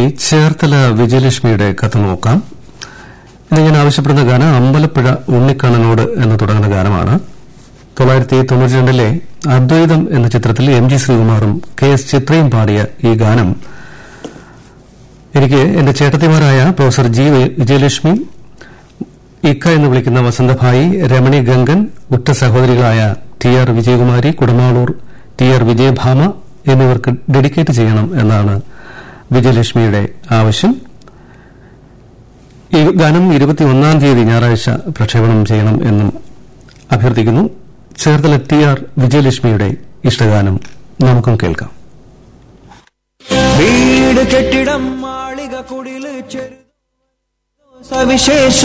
ചേർത്തല വിജയലക്ഷ്മിയുടെ കഥ നോക്കാം ഇന്ന് ഞാൻ ആവശ്യപ്പെടുന്ന ഗാനം അമ്പലപ്പുഴ ഉണ്ണിക്കണ്ണനോട് എന്ന് തുടങ്ങുന്ന ഗാനമാണ് തൊള്ളായിരത്തി തൊണ്ണൂറ്റി രണ്ടിലെ അദ്വൈതം എന്ന ചിത്രത്തിൽ എം ജി ശ്രീകുമാറും കെ എസ് ചിത്രയും പാടിയ ഈ ഗാനം എനിക്ക് എന്റെ ചേട്ടത്തിമാരായ പ്രൊഫസർ ജി വിജയലക്ഷ്മി ഇക്ക എന്ന് വിളിക്കുന്ന വസന്തഭായി രമണി ഗംഗൻ ഉറ്റ സഹോദരികളായ T R Vijayakumari Kudamaloor T R Vijayabhama എന്നിവർക്ക് ഡെഡിക്കേറ്റ് ചെയ്യണം എന്നാണ് വിജയലക്ഷ്മിയുടെ ആവശ്യം ഈ ഗാനം ഇരുപത്തിയൊന്നാം തീയതി ഞായറാഴ്ച പ്രക്ഷേപണം ചെയ്യണം എന്നും അഭ്യർത്ഥിക്കുന്നു ചേർത്തല ടി ആർ വിജയലക്ഷ്മിയുടെ ഇഷ്ടഗാനം നമുക്കും കേൾക്കാം വീട് കെട്ടിടം മാളിക കുടില് ചെറുതോ സവിശേഷ